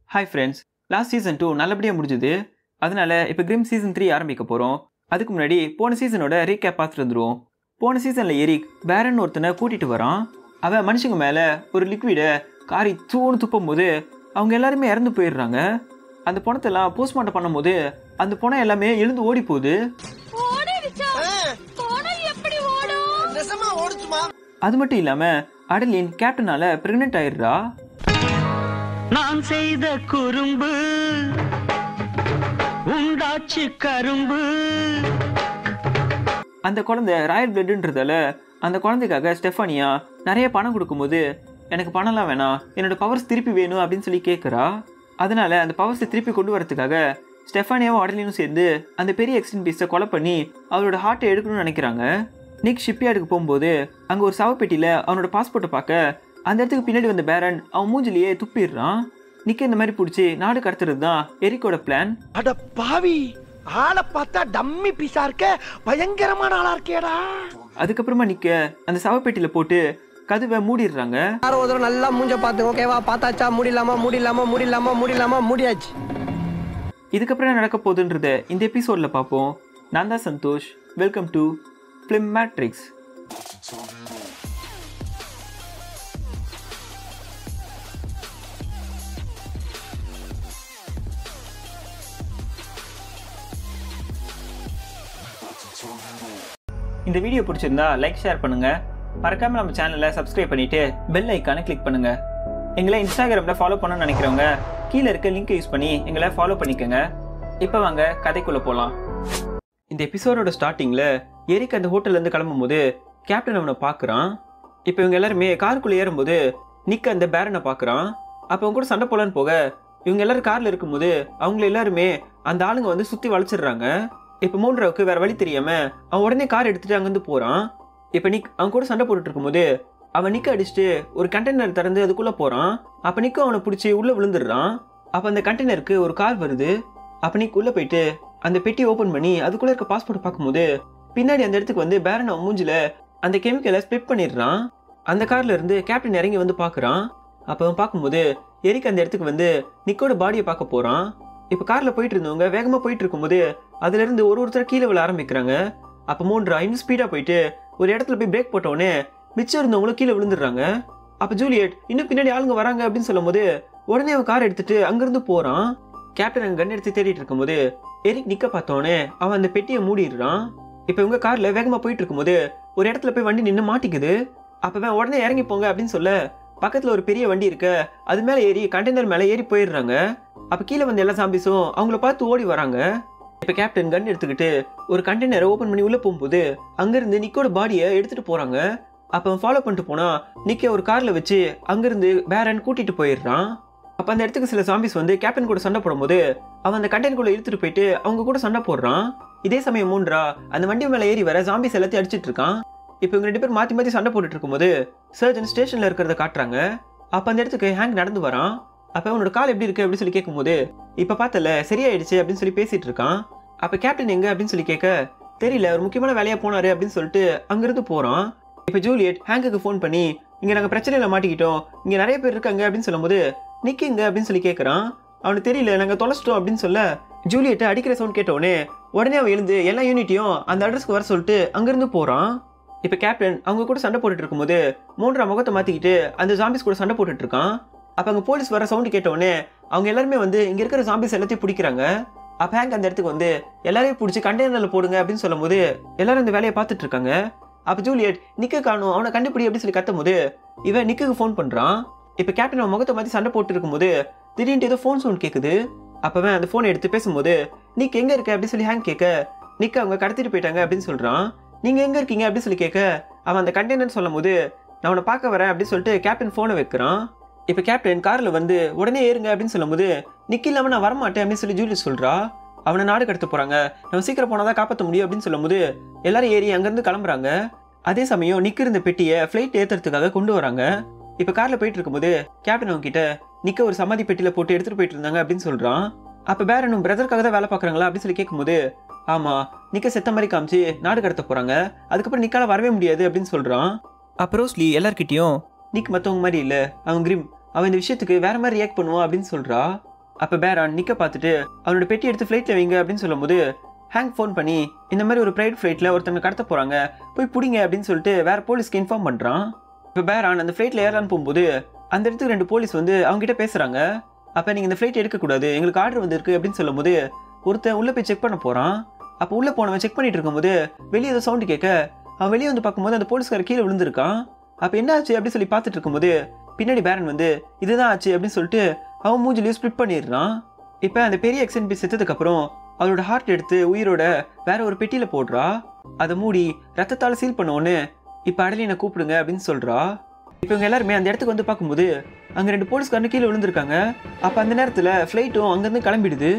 hi friends last season two நல்லபடியாக முடிஞ்சுது அதனால இப்போ கிரிம் சீசன் த்ரீ ஆரம்பிக்க போகிறோம் அதுக்கு முன்னாடி போன சீசனோட ரீகேப் பார்த்துட்டு வந்துருவோம் போன சீசனில் எரிக் பேரன் ஒருத்தனை கூட்டிகிட்டு வரான் அவன் மனுஷங்க மேலே ஒரு லிக்விடை காரி தூணு துப்பும் போது அவங்க எல்லாருமே இறந்து போயிடுறாங்க அந்த பணத்தெல்லாம் போஸ்ட்மார்ட்டம் பண்ணும்போது அந்த பணம் எல்லாமே எழுந்து ஓடி போகுது ஓடிடுச்சா படம் எப்படி ஓடும் நெசமா ஓடுச்சுமா அது மட்டும் இல்லாமல் அடலின் கேப்டனால ப்ரெக்னென்ட் ஆயிடுறா நான் செய்த குறும்பு உண்டாச்சு கரும்பு அந்த குழந்தை ராயல் பிளட்டுன்றதால அந்த குழந்தைக்காக ஸ்டெஃபானியா நிறைய பணம் கொடுக்கும்போது எனக்கு பணம்லாம் வேணாம் என்னோட பவர்ஸ் திருப்பி வேணும் அப்படின்னு சொல்லி கேட்குறா அதனால அந்த பவர்ஸை திருப்பி கொண்டு வரதுக்காக ஸ்டெஃபானியாவும் அடலினும் சேர்ந்து அந்த பெரிய எக்ஸ்டன் பீஸை கொலை பண்ணி அவரோட ஹார்ட்டை எடுக்கணும்னு நினைக்கிறாங்க நிக் ஷிப்யார்டுக்கு போகும்போது அங்கே ஒரு சவப்பெட்டியில் அவனோட பாஸ்போர்ட்டை பார்க்க அந்த இடத்துக்கு பின்னாடி வந்த பேரன் அவன் மூஞ்சிலேயே துப்பிடுறான் நிக்க இந்த மாதிரி பிடிச்சி நாடு கடத்துறது தான் எரிக்கோட பிளான் அட பாவி ஆளை பார்த்தா டம்மி பீஸா இருக்க பயங்கரமான ஆளா இருக்கேடா அதுக்கப்புறமா நிக்க அந்த சவப்பெட்டியில் போட்டு கதவை மூடிடுறாங்க யாரும் ஒரு தடவை நல்லா மூஞ்ச பாத்துங்க ஓகேவா பார்த்தாச்சா முடியலாமா முடியலாமா முடியலாமா முடியலாமா முடியாச்சு இதுக்கப்புறம் என்ன நடக்க போகுதுன்றத இந்த எபிசோடில் பார்ப்போம் நான் தான் Santhosh welcome to film matrix இந்த வீடியோ பிடிச்சிருந்தா லைக் ஷேர் பண்ணுங்க மறக்காம நம்ம சேனலை சப்ஸ்கிரைப் பண்ணிட்டு பெல் ஐக்கானை கிளிக் பண்ணுங்க எங்களை இன்ஸ்டாகிராமில் ஃபாலோ பண்ணணும்னு நினைக்கிறவங்க கீழே இருக்க லிங்க் யூஸ் பண்ணி எங்களை ஃபாலோ பண்ணிக்கோங்க இப்போ வாங்க கதைக்குள்ளே போகலாம் இந்த எபிசோடோட ஸ்டார்டிங்கில் எரிக் அந்த ஹோட்டல்லேருந்து கிளம்பும்போது கேப்டன் அவனை பார்க்குறான் இப்போ இவங்க எல்லாருமே காருக்குள்ளே ஏறும்போது நிக் அந்த பேரனை பார்க்குறான் அப்போ அவங்க கூட சண்டை போலான்னு போக இவங்க எல்லாரும் காரில் இருக்கும்போது அவங்க எல்லாருமே அந்த ஆளுங்க வந்து சுற்றி வளைச்சிடுறாங்க இப்போ மூன்றாவுக்கு வேற வழி தெரியாம அவன் உடனே கார் எடுத்துட்டு அங்கேருந்து போகிறான் இப்போ நிக் அவன் கூட சண்டை போட்டுட்டு இருக்கும்போது அவன் நிக்க அடிச்சுட்டு ஒரு கண்டெய்னர் திறந்து அதுக்குள்ளே போகிறான் அப்போ நிக்கும் அவனை பிடிச்சி உள்ளே விழுந்துடுறான் அப்போ அந்த கண்டெய்னருக்கு ஒரு கார் வருது அப்போ நிக் உள்ளே போயிட்டு அந்த பெட்டி ஓப்பன் பண்ணி அதுக்குள்ளே இருக்க பாஸ்போர்ட் பார்க்கும்போது பின்னாடி அந்த இடத்துக்கு வந்து பேரன் அவன் மூஞ்சில அந்த கெமிக்கலை ஸ்ப்ளிட் பண்ணிடுறான் அந்த கார்ல இருந்து கேப்டன் இறங்கி வந்து பார்க்குறான் அப்போ அவன் பார்க்கும்போது எரிக் அந்த இடத்துக்கு வந்து நிக்கோட பாடியை பார்க்க போகிறான் இப்போ காரில் போயிட்டு இருந்தவங்க வேகமாக போயிட்டு இருக்கும்போது அதுல இருந்து ஒரு ஒருத்தர் கீழே விழ ஆரம்பிக்கிறாங்க அப்போ மூன்றா இன்னும் ஸ்பீடாக போயிட்டு ஒரு இடத்துல போய் பிரேக் போட்டவுடனே மிச்சம் இருந்தவங்களும் கீழே விழுந்துடுறாங்க அப்போ ஜூலியட் இன்னும் பின்னாடி ஆளுங்க வராங்க அப்படின்னு சொல்லும்போது உடனே அவன் கார் எடுத்துட்டு அங்கிருந்து போறான் கேப்டன் அங்க கன் எடுத்து தேடிட்டு இருக்கும்போது எரிக் நிக்க பார்த்தோன்னே அவன் அந்த பெட்டியை மூடிடுறான் இப்போ இவங்க கார்ல வேகமா போயிட்டு இருக்கும்போது ஒரு இடத்துல போய் வண்டி நின்று மாட்டிக்குது அப்பவே உடனே இறங்கி போங்க அப்படின்னு சொல்ல பக்கத்துல ஒரு பெரிய வண்டி இருக்க அது மேல ஏறி கண்டெய்னர் மேல ஏறி போயிடுறாங்க அப்ப கீழே வந்த எல்லா சாம்பிஸும் அவங்கள பார்த்து ஓடி வராங்க இப்ப கேப்டன் கன் எடுத்துக்கிட்டு ஒரு கண்டெய்னரை ஓபன் பண்ணி உள்ள போகும்போது அங்கிருந்து நிக்கோட பாடியை எடுத்துட்டு போறாங்க அப்ப அவன் ஃபாலோ பண்ணிட்டு போனா நிக்க ஒரு கார்ல வச்சு அங்கிருந்து பேரன் கூட்டிட்டு போயிடுறான் அப்ப அந்த இடத்துக்கு சில சாம்பிஸ் வந்து கேப்டன் கூட சண்டை போடும்போது அவன் அந்த கண்டெய்னருக்குள்ள இழுத்துட்டு போயிட்டு அவங்க கூட சண்டை போடுறான் இதே சமயம் மூன்றா அந்த வண்டி மேல ஏறி வர சாம்பிஸ் எல்லாத்தையும் அடிச்சிட்டு இருக்கான் இப்போ இவங்க ரெண்டு பேர் மாத்தி மாத்தி சண்டை போட்டுட்டு இருக்கும்போது சர்ஜன் ஸ்டேஷன்ல இருக்கிறத காட்டுறாங்க அப்ப அந்த இடத்துக்கு ஹேங் நடந்து வரான் அப்ப அவனோட கால் எப்படி இருக்கு அப்படின்னு சொல்லி கேட்கும்போது இப்ப பார்த்தல சரியாயிடுச்சு அப்படின்னு சொல்லி பேசிட்டு இருக்கான் அப்ப கேப்டன் எங்க அப்படின்னு சொல்லி கேட்க தெரியல ஒரு முக்கியமான வேலையா போனாரு அப்படின்னு சொல்லிட்டு அங்கிருந்து போறான் இப்ப ஜூலியட் ஹேங்குக்கு ஃபோன் பண்ணி இங்க நாங்க பிரச்சனையில மாட்டிக்கிட்டோம் இங்க நிறைய பேர் இருக்காங்க அப்படின்னு சொல்லும்போது நிக்கிங்க அப்படின்னு சொல்லி கேட்கறான் அவனுக்கு தெரியல நாங்க தொலைச்சிட்டோம் அப்படின்னு சொல்ல ஜூலியட் அடிக்கிற சவுண்ட் கேட்டவுடனே உடனே அவன் எழுந்து எல்லா யூனிட்டையும் அந்த அட்ரஸ்க்கு வர சொல்லிட்டு அங்கிருந்து போறான் இப்ப கேப்டன் அவங்க கூட சண்டை போட்டுட்டு இருக்கும்போது மூன்றா முகத்தை மாத்திக்கிட்டு அந்த ஜாம்பிஸ் கூட சண்டை போட்டுட்டு இருக்கான் அப்ப அங்க போலீஸ் வர சவுண்ட் கேட்டவுடனே அவங்க எல்லாருமே வந்து இங்க இருக்கிற ஜாம்பிஸ் எல்லாத்தையும் பிடிக்கிறாங்க அப்ப ஹேங்க் அந்த இடத்துக்கு வந்து எல்லாரையும் பிடிச்சி கண்டெய்னர்ல போடுங்க அப்படின்னு சொல்லும்போது எல்லாரும் இந்த வேலையை பார்த்துட்டு இருக்காங்க அப்ப ஜூலியட் நிக்க காணும் அவனை கண்டுபிடி அப்படின்னு சொல்லி கத்தும் போது இவன் நிக்குக்கு ஃபோன் பண்றான் இப்ப கேப்டன் அவன் முகத்தை மாத்தி சண்டை போட்டு இருக்கும்போது திடீர்னு ஏதோ ஃபோன் சவுண்ட் கேக்குது அப்பவன் அந்த ஃபோனை எடுத்து பேசும்போது நிக் எங்க இருக்க அப்படின்னு சொல்லி ஹேங் கேட்க நிக் அவங்க கடத்திட்டு போயிட்டாங்க அப்படின்னு சொல்றான் நீங்க எங்க இருக்கீங்க அப்படின்னு சொல்லி கேட்க அவன் அந்த கண்டெய்னர் சொல்லும் போது நான் உன்னை பார்க்க வரேன் அப்படின்னு சொல்லிட்டு கேப்டன் ஃபோனை வைக்கிறான் இப்போ கேப்டன் கார்ல வந்து உடனே ஏறுங்க அப்படின்னு சொல்லும்போது நிக் இல்லாம நான் வரமாட்டேன் அப்படின்னு சொல்லி ஜூலி சொல்றா அவனை நாடு கடத்த போறாங்க நம்ம சீக்கிரம் போனாதான் காப்பாற்ற முடியும் அப்படின்னு சொல்லும்போது எல்லாரும் ஏறி அங்கிருந்து கிளம்புறாங்க அதே சமயம் நிக்க இருந்த பெட்டியை ஃபிளைட் ஏத்துறதுக்காக கொண்டு வராங்க இப்போ கார்ல போயிட்டு இருக்கும்போது கேப்டன் அவங்க கிட்ட நிக்க ஒரு சமாதி பெட்டியில போட்டு எடுத்துட்டு போயிட்டு இருந்தாங்க அப்படின்னு சொல்றான் அப்ப பேரனும் பிரதருக்காக தான் வேலை பாக்குறாங்களா அப்படின்னு சொல்லி கேட்கும்போது ஆமா நிக்க செத்த மாதிரி காமிச்சு நாடு கடத்த போறாங்க அதுக்கப்புறம் நிக்கால வரவே முடியாது அப்படின்னு சொல்றான் அப்புறம் ரோஸ்லி எல்லார்கிட்டயும் நிக் மத்தவங்க மாதிரி இல்ல அவன் கிரிம் அவன் இந்த விஷயத்துக்கு வேற மாதிரி ரியாக்ட் பண்ணுவான் அப்படின்னு சொல்றா அப்போ பேரான் நிக்க பார்த்துட்டு அவனோட பெட்டி எடுத்து ஃப்ளைட்டில் வைங்க அப்படின்னு சொல்லும்போது ஹேங்க் ஃபோன் பண்ணி இந்த மாதிரி ஒரு ப்ரைவேட் ஃப்ளைட்டில் ஒருத்தங்க கடத்த போகிறாங்க போய் பிடிங்க அப்படின்னு சொல்லிட்டு வேற போலீஸ்க்கு இன்ஃபார்ம் பண்ணுறான் இப்போ பேரான் அந்த ஃப்ளைட்டில் ஏறலான்னு போகும்போது அந்த இடத்துக்கு ரெண்டு போலீஸ் வந்து அவங்க கிட்ட பேசுகிறாங்க அப்போ நீங்கள் இந்த ஃப்ளைட் எடுக்கக்கூடாது எங்களுக்கு ஆர்டர் வந்திருக்கு அப்படின்னு சொல்லும்போது ஒருத்தன் உள்ளே போய் செக் பண்ண போகிறான் அப்போ உள்ளே போனவன் செக் பண்ணிட்டு இருக்கும்போது வெளியே ஏதோ சவுண்டு கேட்க அவன் வெளியே வந்து பார்க்கும்போது அந்த போலீஸ்கார கீழே விழுந்திருக்கான் அப்போ என்ன ஆச்சு அப்படின்னு சொல்லி பார்த்துட்டு இருக்கும்போது பின்னாடி பேரன் வந்து இதுதான் ஆச்சு அப்படின்னு சொல்லிட்டு அவன் மூஞ்சிலையும் ஸ்ப்ளிட் பண்ணிடுறான் இப்போ அந்த பெரிய எக்ஸன்பி செத்ததுக்கப்புறம் அவளோட ஹார்ட் எடுத்து உயிரோட வேற ஒரு பெட்டியில போடுறா அதை மூடி ரத்தத்தால் சீல் பண்ணோன்னு இப்போ அடலினை கூப்பிடுங்க அப்படின்னு சொல்றா இப்போ இவங்க எல்லாருமே அந்த இடத்துக்கு வந்து பார்க்கும்போது அங்கே ரெண்டு போலீஸ்காரனு கீழே விழுந்திருக்காங்க அப்போ அந்த நேரத்தில் ஃப்ளைட்டும் அங்கேருந்து கிளம்பிடுது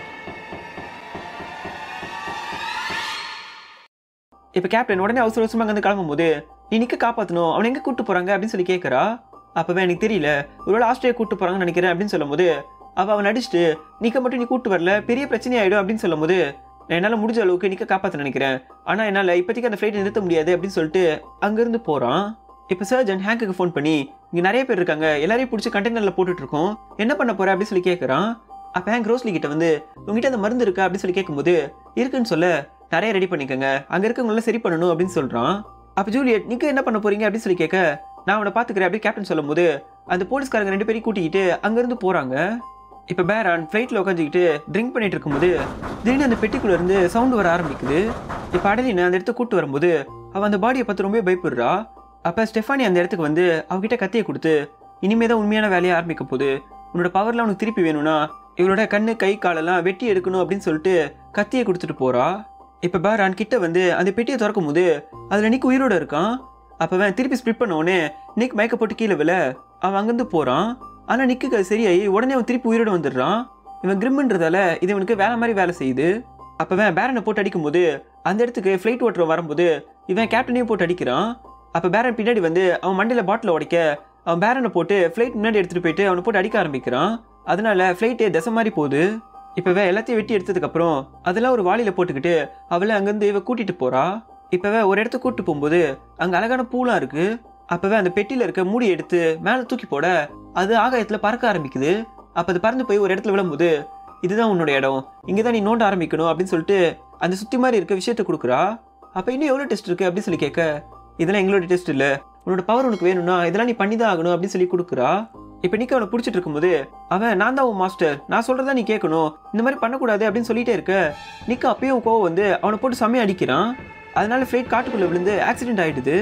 இப்போ கேப்டன் உடனே அவசர அவசரமாக அங்கேருந்து கிளம்பும்போது நீ நிக்க காப்பாற்றணும் அவனை எங்கே கூட்டு போகிறாங்க அப்படின்னு சொல்லி கேட்குறா அப்போவே எனக்கு தெரியல ஒருவேளை ஆஸ்திரேலியா கூட்டு போகிறாங்கன்னு நினைக்கிறேன் அப்படின்னு சொல்லும்போது அவள் அவன் அடிச்சுட்டு நிக்க மட்டும் நீ கூட்டு வரல பெரிய பிரச்சனை ஆயிடும் அப்படின்னு சொல்லும்போது நான் என்னால் முடிஞ்ச அளவுக்கு நிக்க காப்பாற்ற நினைக்கிறேன் ஆனால் என்னால் இப்போதைக்கு அந்த ஃப்ளைட்டை நிறுத்த முடியாது அப்படின்னு சொல்லிட்டு அங்கேருந்து போகிறான் இப்போ சர்ஜன் ஹேங்குக்கு ஃபோன் பண்ணி இங்கே நிறைய பேர் இருக்காங்க எல்லாரையும் பிடிச்சி கண்டெய்னரில் போட்டுட்டு இருக்கோம் என்ன பண்ண போற அப்படின்னு சொல்லி கேட்குறான் அப்போ ஹேங்க் ரோஸ்லி கிட்ட வந்து உங்ககிட்ட அந்த மருந்து இருக்கா அப்படின்னு சொல்லி கேட்கும்போது இருக்குன்னு சொல்ல நிறைய ரெடி பண்ணிக்கோங்க அங்கே இருக்கவங்கள சரி பண்ணணும் அப்படின்னு சொல்கிறான் அப்போ ஜூலியட் நீங்க என்ன பண்ண போறீங்க அப்படின்னு சொல்லி கேட்க நான் அவனை பார்த்துக்கிறேன் அப்படி கேப்டன் சொல்லும்போது அந்த போலீஸ்காரங்க ரெண்டு பேரையும் கூட்டிக்கிட்டு அங்கேருந்து போகிறாங்க இப்போ பேரான் ஃப்ளைட்டில் உட்காந்துக்கிட்டு ட்ரிங்க் பண்ணிட்டு இருக்கும்போது திடீர்னு அந்த பெட்டிக்குள்ள இருந்து சவுண்ட் வர ஆரம்பிக்குது இப்போ அடலினை அந்த இடத்துக்கு கூட்டு வரும்போது அவன் அந்த பாடியை பார்த்து ரொம்ப பயப்படுறா அப்போ ஸ்டெஃபானி அந்த இடத்துக்கு வந்து அவகிட்ட கத்தியை கொடுத்து இனிமே தான் உண்மையான வேலையை ஆரம்பிக்க போகுது உன்னோட பவர்லாம் உனக்கு திருப்பி வேணும்னா இவளோட கண்ணு கை காலெல்லாம் வெட்டி எடுக்கணும் அப்படின்னு சொல்லிட்டு கத்தியை கொடுத்துட்டு போறா இப்போ பேரான் கிட்ட வந்து அந்த பெட்டியை திறக்கும் போது அதில் நிக் உயிரோட இருக்கான் அப்போ அவன் திருப்பி ஸ்ப்ளிட் பண்ண உடனே நிக் மயக்க போட்டு கீழே விழ அவன் அங்கேருந்து போகிறான் ஆனால் நிக்குக்கு அது சரியாயி உடனே அவன் திருப்பி உயிரோட வந்துடுறான் இவன் கிரிம்ன்றதால இது இவனுக்கு வேலை மாதிரி வேலை செய்யுது அப்போ அவன் பேரனை போட்டு அடிக்கும்போது அந்த இடத்துக்கு ஃப்ளைட் ஓட்டுற வரும்போது இவன் கேப்டனையும் போட்டு அடிக்கிறான் அப்போ பேரன் பின்னாடி வந்து அவன் மண்டையில் பாட்டில் உடைக்க அவன் பேரனை போட்டு ஃப்ளைட் முன்னாடி எடுத்துகிட்டு போயிட்டு அவனை போட்டு அடிக்க ஆரம்பிக்கிறான் அதனால ஃப்ளைட்டு திசை மாதிரி போகுது இப்போவே எல்லாத்தையும் வெட்டி எடுத்ததுக்கப்புறம் அதெல்லாம் ஒரு வாளியில் போட்டுக்கிட்டு அவளை அங்கேருந்து இவ கூட்டிகிட்டு போகிறா இப்போவே ஒரு இடத்துக்கு கூட்டிட்டு போகும்போது அங்கே அழகான பூலாம் இருக்கு அப்போவே அந்த பெட்டியில் இருக்க மூடி எடுத்து மேலே தூக்கி போட அது ஆகாயத்தில் பறக்க ஆரம்பிக்குது அப்போ அது பறந்து போய் ஒரு இடத்துல விழும்போது இதுதான் உன்னோட இடம் இங்கே தான் நீ நோண்ட ஆரம்பிக்கணும் அப்படின்னு சொல்லிட்டு அந்த சுற்றி மாதிரி இருக்க விஷயத்த கொடுக்குறா அப்போ இன்னும் எவ்வளோ டெஸ்ட் இருக்கு அப்படின்னு சொல்லி கேட்க இதெல்லாம் எங்களோட டெஸ்ட் இல்லை உன்னோட பவர் உனக்கு வேணும்னா இதெல்லாம் நீ பண்ணி தான் ஆகணும் அப்படின்னு சொல்லி கொடுக்குறா இப்போ நிக்க அவனை பிடிச்சிட்டு இருக்கும்போது அவன் நான் தான் உன் மாஸ்டர் நான் சொல்றதா நீ கேட்கணும் இந்த மாதிரி பண்ணக்கூடாது அப்படின்னு சொல்லிட்டே இருக்க நிக்க அப்பயும் கோவம் வந்து அவனை போட்டு செம்மையா அடிக்கிறான் அதனால ஃப்ளைட் காட்டுக்குள்ள விழுந்து ஆக்சிடென்ட் ஆயிடுது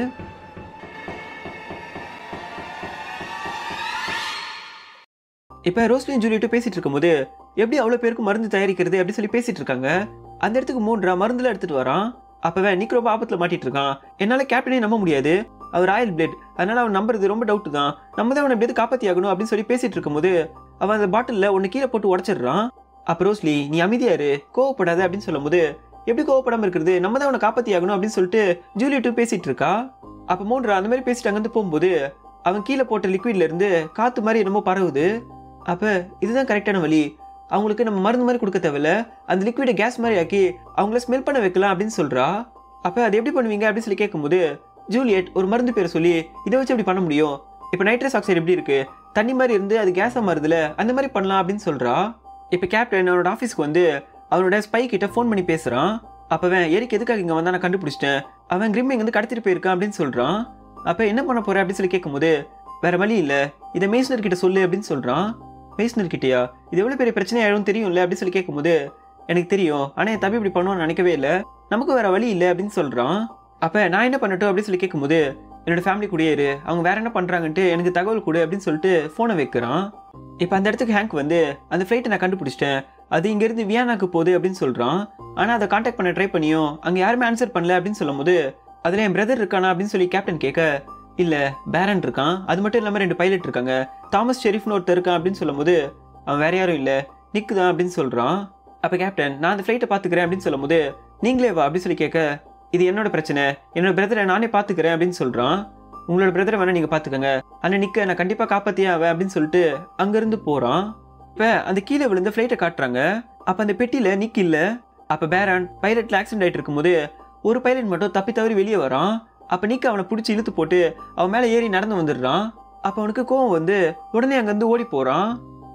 இப்போ ரோஸ்லின் ஜூலியட்டும் பேசிட்டு இருக்கும்போது எப்படி அவ்வளோ பேருக்கு மருந்து தயாரிக்கிறது அப்படின்னு சொல்லி பேசிட்டு இருக்காங்க அந்த இடத்துக்கு மூன்றா மருந்துல எடுத்துட்டு வரான் அப்பவே நிக் ரொம்ப ஆபத்துல மாட்டிட்டு இருக்கான் என்னால கேப்டனே நம்ப முடியாது அவர் ராயல் பிளேட் அதனால அவன் நம்புறது ரொம்ப டவுட் தான் நம்ம தான் அவனை எப்படியாவது காப்பாத்தி ஆகணும் அப்படின்னு சொல்லி பேசிட்டு இருக்கும்போது அவன் அந்த பாட்டில்ல ஒன்னு கீழே போட்டு உடச்சிடுறான் அப்ப ரோஸ்லி நீ அமைதியாரு கோவப்படாத அப்படின்னு சொல்லும்போது எப்படி கோவப்படாம இருக்கிறது நம்ம தான் அவனை காப்பாத்தி ஆகணும் அப்படின்னு சொல்லிட்டு ஜூலியட்டும் பேசிட்டு இருக்கா அப்ப மூன்றா அந்த மாதிரி பேசிட்டு அங்கிருந்து போகும்போது அவன் கீழே போட்ட லிக்விட்ல இருந்து காத்து மாதிரி என்னமோ பரவுது அப்ப இதுதான் கரெக்டான வழி அவங்களுக்கு நம்ம மருந்து மாதிரி கொடுக்க தேவையில்ல அந்த லிக்விடை கேஸ் மாதிரி ஆக்கி அவங்கள ஸ்மெல் பண்ண வைக்கலாம் அப்படின்னு சொல்றா அப்ப அது எப்படி பண்ணுவீங்க அப்படின்னு சொல்லி கேட்கும்போது ஜூலியட் ஒரு மருந்து பேரை சொல்லி இதை வச்சு எப்படி பண்ண முடியும் இப்போ நைட்ரஸ் ஆக்சைடு எப்படி இருக்கு தண்ணி மாதிரி இருந்து அது கேஸா மாறுதுல அந்த மாதிரி பண்ணலாம் அப்படின்னு சொல்றா இப்போ கேப்டன் அவனோட ஆஃபீஸ்க்கு வந்து அவனோட ஸ்பை கிட்ட ஃபோன் பண்ணி பேசுறான் அப்பவன் எரிக்கு எதுக்காக இங்க வந்தா நான் கண்டுபிடிச்சிட்டேன் அவன் கிரிம் இங்க வந்து கடத்திட்டு போயிருக்கான் அப்படின்னு சொல்றான் அப்ப என்ன பண்ண போற அப்படின்னு சொல்லி கேட்கும்போது வேற வழி இல்ல இதை மேஸ்னர் கிட்ட சொல்லு அப்படின்னு சொல்றான் மேஸ்னர் கிட்டயா இது எவ்வளவு பெரிய பிரச்சனை ஆயிடும் தெரியும்ல அப்படின்னு சொல்லி கேட்கும்போது எனக்கு தெரியும் ஆனா என் தம்பி இப்படி பண்ணுவான்னு நினைக்கவே இல்லை நமக்கு வேற வழி இல்லை அப்படின்னு சொல்றான் அப்ப நான் என்ன பண்ணட்டும் அப்படின்னு சொல்லி கேட்கும்போது என்னோட ஃபேமிலி கூடயே இரு அவங்க வேற என்ன பண்றாங்கன்ட்டு எனக்கு தகவல் கொடு அப்படின்னு சொல்லிட்டு போனை வைக்கிறான் இப்போ அந்த இடத்துக்கு ஹேங்க் வந்து அந்த ஃப்ளைட்டை நான் கண்டுபிடிச்சிட்டேன் அது இங்கேருந்து வியானாக்கு போகுது அப்படின்னு சொல்கிறான் ஆனால் அதை காண்டாக்ட் பண்ண ட்ரை பண்ணியும் அங்கே யாருமே ஆன்சர் பண்ணல அப்படின்னு சொல்லும்போது அதில் என் பிரதர் இருக்கானா அப்படின்னு சொல்லி கேப்டன் கேட்க இல்லை பேரன் இருக்கான் அது மட்டும் இல்லாமல் ரெண்டு பைலட் இருக்காங்க தாமஸ் ஷெரீஃப்னு ஒருத்தர் இருக்கான் அப்படின்னு சொல்லும்போது அவன் வேற யாரும் இல்லை நிக்கு தான் அப்படின்னு சொல்கிறான் அப்போ கேப்டன் நான் அந்த ஃப்ளைட்டை பார்த்துக்கிறேன் அப்படின்னு சொல்லும்போது நீங்களே வா அப்படின்னு சொல்லி கேட்க இது என்னோட பிரச்சனை என்னோட பிரதரை நானே பார்த்துக்கிறேன் அப்படின்னு சொல்கிறான் உங்களோட பிரதரை வேணா நீங்கள் பார்த்துக்கோங்க ஆனால் நிக்க நான் கண்டிப்பாக காப்பாற்றியே ஆவேன் அப்படின்னு சொல்லிட்டு அங்கேருந்து போகிறான் இப்போ அந்த கீழே விழுந்த ஃப்ளைட்டை காட்டுறாங்க அப்போ அந்த பெட்டியில் நிக் இல்லை அப்போ பேரன் பைலட்டில் ஆக்சிடென்ட் ஆகிட்டு இருக்கும்போது ஒரு பைலட் மட்டும் தப்பி தவறி வெளியே வரான் அப்போ நிக் அவனை பிடிச்சி இழுத்து போட்டு அவன் மேலே ஏறி நடந்து வந்துடுறான் அப்போ அவனுக்கு கோவம் வந்து உடனே அங்கேருந்து ஓடி போகிறான்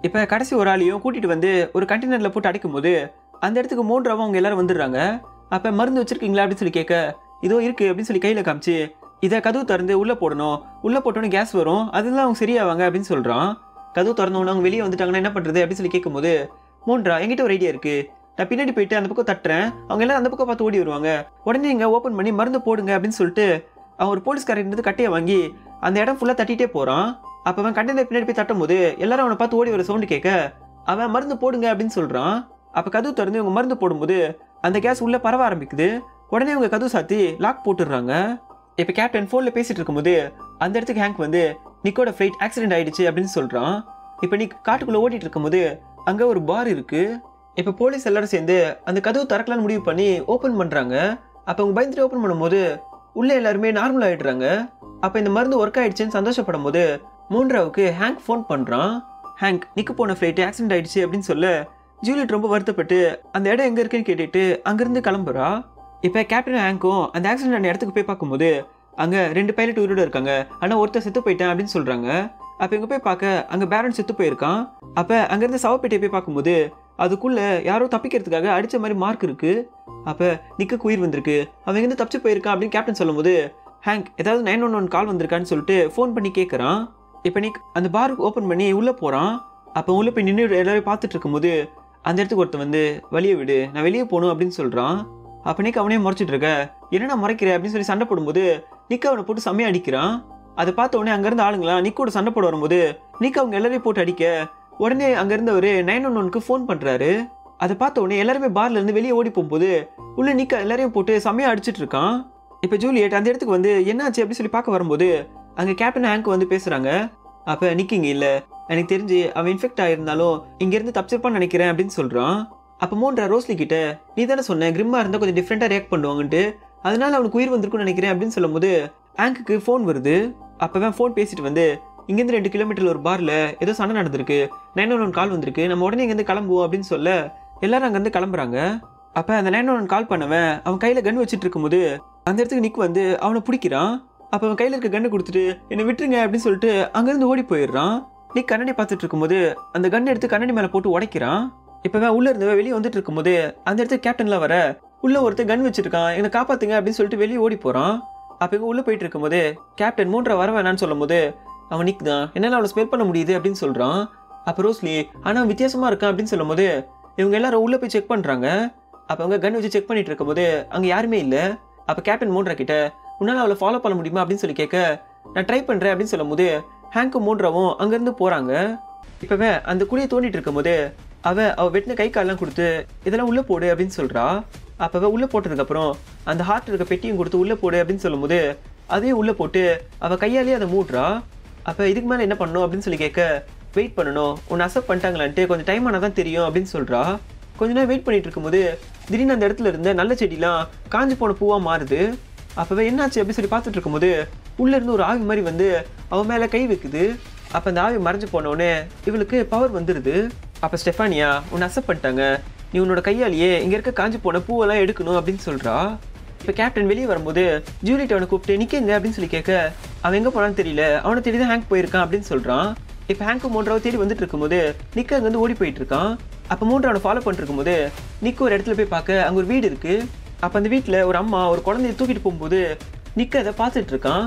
இப்போ கடைசி ஒரு ஆளையும் கூட்டிட்டு வந்து ஒரு கண்டெய்னரில் போட்டு அடைக்கும் போது அந்த இடத்துக்கு மூன்றாவும் அவங்க எல்லாரும் வந்துடுறாங்க அப்போ மருந்து வச்சிருக்கீங்களா அப்படின்னு சொல்லி கேட்க இதோ இருக்கு அப்படின்னு சொல்லி கையில் காமிச்சு இதை கதவு திறந்து உள்ளே போடணும் உள்ளே போட்டோன்னே கேஸ் வரும் அதெல்லாம் அவங்க சரியாவாங்க அப்படின்னு சொல்கிறான் கதவு திறந்தவொன்னே அவங்க வெளியே வந்துட்டாங்கன்னா என்ன பண்ணுறது அப்படின்னு சொல்லி கேட்கும்போது மூன்றா என்கிட்ட ஒரு ஐடியா இருக்கு நான் பின்னாடி போயிட்டு அந்த பக்கம் தட்டுறேன் அவங்க எல்லாம் அந்த பக்கம் பார்த்து ஓடி வருவாங்க உடனே இங்கே ஓப்பன் பண்ணி மருந்து போடுங்க அப்படின்னு சொல்லிட்டு அவன் ஒரு போலீஸ்காரன் இருந்து கட்டையை வாங்கி அந்த இடம் ஃபுல்லாக தட்டிட்டே போகிறான் அப்போ அவன் கண்டெய்னர் பின்னாடி போய் தட்டும் போது எல்லாரும் அவனை பார்த்து ஓடி வர சவுண்டு கேட்க அவன் மருந்து போடுங்க அப்படின்னு சொல்கிறான் அப்போ கதவு திறந்து இவங்க மருந்து போடும்போது அந்த கேஸ் உள்ளே பரவ ஆரம்பிக்குது உடனே இவங்க கதவு சாத்தி லாக் போட்டுடுறாங்க இப்போ கேப்டன் ஃபோனில் பேசிட்டு இருக்கும்போது அந்த இடத்துக்கு ஹேங்க் வந்து நிக்கோட ஃப்ளைட் ஆக்சிடென்ட் ஆயிடுச்சு அப்படின்னு சொல்கிறான் இப்போ நீ காட்டுக்குள்ளே ஓட்டிட்டு இருக்கும்போது அங்கே ஒரு பார் இருக்கு இப்போ போலீஸ் எல்லாரும் சேர்ந்து அந்த கதவு திறக்கலாம்னு முடிவு பண்ணி ஓப்பன் பண்ணுறாங்க அப்போ அவங்க பயந்துட்டு ஓப்பன் பண்ணும்போது உள்ளே எல்லாருமே நார்மல் ஆயிடுறாங்க அப்போ இந்த மருந்து ஒர்க் ஆயிடுச்சுன்னு சந்தோஷப்படும் போது மூன்றாவுக்கு ஹேங்க் ஃபோன் பண்ணுறான் ஹேங்க் நிக்கு போன ஃப்ளைட் ஆக்சிடென்ட் ஆயிடுச்சு அப்படின்னு சொல்ல ஜூலியட் ரொம்ப வருத்தப்பட்டு அந்த இடம் எங்கே இருக்குன்னு கேட்டுட்டு அங்கேருந்து கிளம்புறா இப்போ கேப்டன் ஹேங்க்கும் அந்த ஆக்சிடென்ட் ஆன இடத்துக்கு போய் பார்க்கும்போது அங்கே ரெண்டு பைலட் உயிரோட இருக்காங்க ஆனால் ஒருத்தர் செத்து போயிட்டான் அப்படின்னு சொல்கிறாங்க அப்போ இங்கே போய் பார்க்க அங்கே பேரன் செத்து போயிருக்கான் அப்போ அங்கேருந்து சவப்பேட்டையை போய் பார்க்கும்போது அதுக்குள்ள யாரோ தப்பிக்கிறதுக்காக அடிச்ச மாதிரி மார்க் இருக்கு அப்போ நிக்க உயிர் வந்திருக்கு அவன் எங்கேருந்து தப்பிச்சு போயிருக்கான் அப்படின்னு கேப்டன் சொல்லும்போது ஹேங்க் ஏதாவது நைன் ஒன் ஒன் கால் வந்திருக்கான்னு சொல்லிட்டு ஃபோன் பண்ணி கேட்குறான் இப்போ நிக் அந்த பாருக்கு ஓப்பன் பண்ணி உள்ளே போகிறான் அப்போ உள்ளே போய் நின்று எல்லாரையும் பார்த்துட்டு இருக்கும்போது அந்த இடத்துக்கு ஒருத்தன் வந்து வழியை விடு நான் வெளியே போகணும் அப்படின்னு சொல்கிறான் அப்போ நிக் அவனே முறைச்சிட்டு இருக்க என்னடா முறைக்கிற அப்படின்னு சொல்லி சண்டை போடும்போது நிக் அவனை போட்டு செம்மையா அடிக்கிறான் அதை பார்த்த உடனே அங்கேருந்து ஆளுங்களா நிக்கோட சண்டை போட வரும்போது நிக் அவங்க எல்லாரையும் போட்டு அடிக்க உடனே அங்கேருந்து ஒரு நைன் ஒன் ஒன்க்கு ஃபோன் பண்ணுறாரு அதை பார்த்த உடனே எல்லாருமே பார்ல இருந்து வெளியே ஓடி போகும்போது உள்ள நிக்க எல்லாரையும் போட்டு செம்மையா அடிச்சிட்டு இருக்கான் இப்போ ஜூலியட் அந்த இடத்துக்கு வந்து என்னாச்சு அப்படின்னு சொல்லி பார்க்க வரும்போது அங்கே கேப்டன் ஹேங்க் வந்து பேசுகிறாங்க அப்போ நிக்கிங்க இல்லை எனக்கு தெரிஞ்சு அவன் இன்ஃபெக்ட் ஆயிருந்தாலும் இங்கேருந்து தப்பிச்சிருப்பான்னு நினைக்கிறேன் அப்படின்னு சொல்கிறான் அப்போ மூன்றா ரோஸ்லி கிட்ட நீ தானே சொன்ன கிரிம்மா இருந்தால் கொஞ்சம் டிஃப்ரெண்ட்டாக ரியாக்ட் பண்ணுவாங்கன்ட்டு அதனால அவனுக்கு உயிர் வந்திருக்கும்னு நினைக்கிறேன் அப்படின்னு சொல்லும்போது ஹேங்க்குக்கு ஃபோன் வருது அப்போதான் ஃபோன் பேசிட்டு வந்து இங்கேருந்து ரெண்டு கிலோமீட்டர் ஒரு பாரில் ஏதோ சண்டை நடந்திருக்கு நைன் ஒன் ஒன் கால் வந்திருக்கு நம்ம உடனே இங்கேருந்து கிளம்புவோம் அப்படின்னு சொல்ல எல்லாரும் அங்கேருந்து கிளம்புறாங்க அப்போ அந்த நைன் ஒன் கால் பண்ணவன் அவன் கையில் கன் வச்சுட்டு இருக்கும்போது அந்த இடத்துக்கு நிக் வந்து அவனை பிடிக்கிறான் அப்போ அவன் கையில் இருக்க கண்ணை கொடுத்துட்டு என்னை விட்டுருங்க அப்படின்னு சொல்லிட்டு அங்கேருந்து ஓடி போயிடுறான் நிக் கண்ணாடி பார்த்துட்டு இருக்கும்போது அந்த கன் எடுத்து கண்ணாடி மேலே போட்டு உடைக்கிறான் இப்போ அவன் உள்ளே இருந்தவன் வெளியே வந்துட்டு இருக்கும்போது அந்த இடத்துக்கு கேப்டன்லாம் வர உள்ள ஒருத்தர் கன் வச்சிருக்கான் என்னை காப்பாத்துங்க அப்படின்னு சொல்லிட்டு வெளியே ஓடி போகிறான் அப்போ இவங்க உள்ளே போயிட்டு இருக்கும்போது கேப்டன் மூன்றரை வர வேணான்னு சொல்லும்போது அவன் நிக் தான் என்னால் அவனை ஸ்மெல் பண்ண முடியுது அப்படின்னு சொல்கிறான் அப்போ ரோஸ்லி ஆனால் வித்தியாசமாக இருக்கான் அப்படின்னு சொல்லும்போது இவங்க எல்லாரும் உள்ளே போய் செக் பண்ணுறாங்க அப்போ அவங்க கன் வச்சு செக் பண்ணிட்டு இருக்கும்போது அங்கே யாருமே இல்லை அப்போ கேப்டன் மூன்றா கிட்ட உன்னால் அவளை ஃபாலோ பண்ண முடியுமா அப்படின்னு சொல்லி கேட்க நான் ட்ரை பண்ணுறேன் அப்படின்னு சொல்லும்போது ஹேங்கும் மூன்றாவும் அங்கேருந்து போகிறாங்க இப்போவே அந்த குழியை தோண்டிட்டு இருக்கும்போது அவ அவ வெட்டின கை காலெல்லாம் கொடுத்து இதெல்லாம் உள்ளே போடு அப்படின்னு சொல்கிறா அப்போவே உள்ளே போட்டதுக்கப்புறம் அந்த ஹார்ட் இருக்க பெட்டியும் கொடுத்து உள்ளே போடு அப்படின்னு சொல்லும்போது அதையும் உள்ளே போட்டு அவள் கையாலேயே அதை மூடுறா அப்போ இதுக்கு மேலே என்ன பண்ணணும் அப்படின்னு சொல்லி கேட்க வெயிட் பண்ணணும் உன்னை அசப்ட் பண்ணிட்டாங்களான்ட்டு கொஞ்சம் டைம் ஆனால் தான் தெரியும் அப்படின்னு சொல்கிறா கொஞ்ச நேரம் வெயிட் பண்ணிட்டு இருக்கும்போது திடீர்னு அந்த இடத்துல இருந்த நல்ல செடிலாம் காஞ்சு போன பூவாக மாறுது அப்போவே என்னாச்சு அப்படின்னு சொல்லி பார்த்துட்டு இருக்கும்போது உள்ளே இருந்து ஒரு ஆவி மாதிரி வந்து அவன் மேலே கை வைக்குது அப்போ அந்த ஆவி மறைஞ்சு போனோடனே இவளுக்கு பவர் வந்துடுது அப்போ ஸ்டெஃபானியா உன்னை அசப்ட் பண்ணிட்டாங்க நீ உன்னோட கையாலேயே இங்கே இருக்க காஞ்சு போன பூவெல்லாம் எடுக்கணும் அப்படின்னு சொல்கிறா இப்போ கேப்டன் வெளியே வரும்போது ஜூலிட் அவனை கூப்பிட்டு நிற்கங்க அப்படின்னு சொல்லி கேட்க அவன் எங்கே போனான்னு தெரியல அவனை தேடி தான் ஹேங்க் போயிருக்கான் அப்படின்னு சொல்கிறான் இப்போ ஹேங்க்கு மூன்றாவது தேடி வந்துட்டு இருக்கும்போது நிக்க அங்கே வந்து ஓடி போயிட்டு இருக்கான் அப்போ மூன்று அவனை ஃபாலோ பண்ணிட்டு இருக்கும்போது நிக்க ஒரு இடத்துல போய் பார்க்க அங்கே ஒரு வீடு இருக்கு அப்போ அந்த வீட்டில் ஒரு அம்மா ஒரு குழந்தைய தூக்கிட்டு போகும்போது நிக்க அதை பார்த்துட்டு இருக்கான்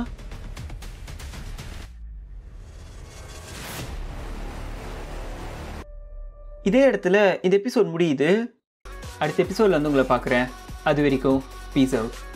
இதே இடத்துல இந்த எபிசோட் முடியுது அடுத்த எபிசோட்ல வந்து உங்களை பார்க்குறேன் அது வரைக்கும் பீஸ் அவுட்